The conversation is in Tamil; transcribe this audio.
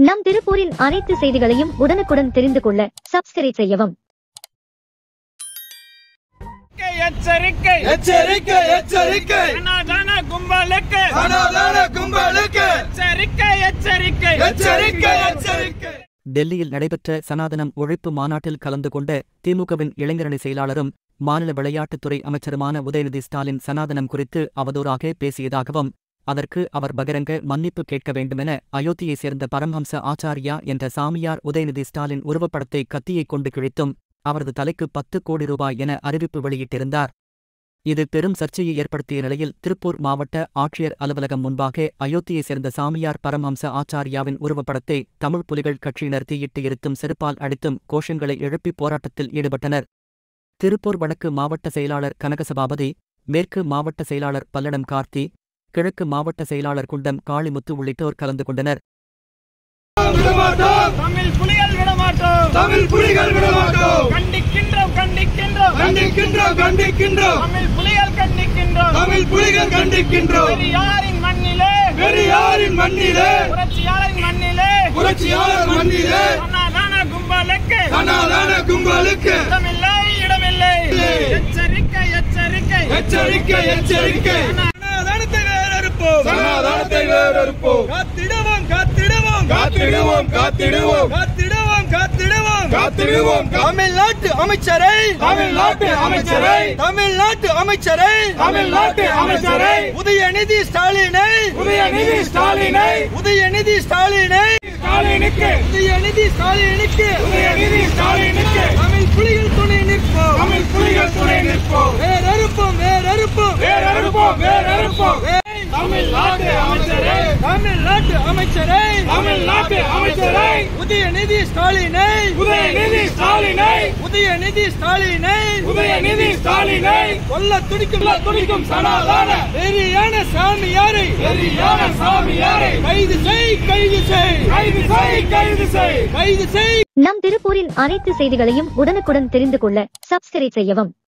நம் திருப்பூரின் அனைத்து செய்திகளையும் உடனுக்குடன் தெரிந்து கொள்ள சப்ஸ்கிரைப் செய்யவும் எச்சரிக்கை எச்சரிக்கை எச்சரிக்கை சனாதன கும்பலுக்கு அனாதான கும்பலுக்கு எச்சரிக்கை எச்சரிக்கை எச்சரிக்கை எச்சரிக்கை டெல்லியில் நடைபெற்ற சனாதனம் ஒழிப்பு மாநாட்டில் கலந்து கொண்ட திமுகவின் இளைஞரணி செயலாளரும் மாநில விளையாட்டுத்துறை அமைச்சருமான உதயநிதி ஸ்டாலின் சனாதனம் குறித்து அவதூறாக பேசியதாகவும் அதற்கு அவர் பகிரங்க மன்னிப்பு கேட்க வேண்டுமென அயோத்தியைச் சேர்ந்த பரமஹம்ச ஆச்சாரியா என்ற சாமியார் உதயநிதி ஸ்டாலின் உருவப்படத்தை கத்தியைக் கொண்டு கிழித்தும் அவரது தலைக்கு பத்து கோடி ரூபாய் என அறிவிப்பு வெளியிட்டிருந்தார் இது பெரும் சர்ச்சையை ஏற்படுத்திய நிலையில் திருப்பூர் மாவட்ட ஆட்சியர் அலுவலகம் முன்பாக அயோத்தியைச் சேர்ந்த சாமியார் பரமஹம்ச ஆச்சாரியாவின் உருவப்படத்தை தமிழ் புலிகள் கட்சியினர் தீயிட்டு எரித்தும் செருப்பால் அடித்தும் கோஷங்களை எழுப்பி போராட்டத்தில் ஈடுபட்டனர் திருப்பூர் வடக்கு மாவட்ட செயலாளர் கனகசபாபதி மேற்கு மாவட்ட செயலாளர் பல்லடம் கார்த்தி கிழக்கு மாவட்ட செயலாளர் குண்டம் காளிமுத்து உள்ளிட்டோர் கலந்து கொண்டனர் விடமாட்டோம் தமிழ் புலிகள் விடமாட்டோம் தமிழ் புலிகள் விடமாட்டோம் கண்டிக்கின்றோம் கண்டிக்கின்றோம் கண்டிக்கின்றோம் கண்டிக்கின்றோம் தமிழ் புலிகள் கண்டிக்கின்றோம் தமிழ் புலிகள் கண்டிக்கின்றோம் பெரியாரின் மண்ணிலே பெரியாரின் மண்ணிலே புரட்சியாரின் மண்ணிலே புரட்சியாளர் மண்ணிலே சனாதன கும்பலுக்கு அனாதான கும்பலுக்கு இடமில்லை இடமில்லை இல்லை. எச்சரிக்கை எச்சரிக்கை எச்சரிக்கை எச்சரிக்கை சனாதனத்தை வேறறுப்போம் சனாதனத்தை வேறறுப்போம் காத்திடுவோம் காத்திடுவோம் காத்திடுவோம் காத்திடுவோம் காத்திடுவோம் காத்திடுவோம் காத்திடுவோம் தமிழ்நாட்டு அமைச்சரை தமிழ்நாட்டு அமைச்சரை தமிழ்நாட்டு அமைச்சரை தமிழ்நாட்டு அமைச்சரை உதயநிதி ஸ்டாலினை உதயநிதி ஸ்டாலினை உதயநிதி ஸ்டாலினை ஸ்டாலினுக்கு உதயநிதி ஸ்டாலினுக்கு உதயநிதி ஸ்டாலினுக்கு தமிழ் புலிகள் துணை நிற்போம் தமிழ் புலிகள் துணை நிற்போம் வேறறுப்போம் வேறறுப்போம் வேறறுப்போம் வேறறுப்போம் தமிழ்நாட்டு அமைச்சரை தமிழ்நாட்டு அமைச்சரை தமிழ்நாட்டு அமைச்சரை உதயநிதி ஸ்டாலினை உதயநிதி ஸ்டாலினை உதயநிதி ஸ்டாலினை உதயநிதி ஸ்டாலினை கொல்ல துடிக்கும் துடிக்கும் சனாதான வெறியான சாமியாரை வெறியான சாமியாரை கைது செய் கைது செய் கைது செய் கைது செய் கைது செய் நம் திருப்பூரின் அனைத்து செய்திகளையும் உடனுக்குடன் தெரிந்து கொள்ள சப்ஸ்கிரைப் செய்யவும்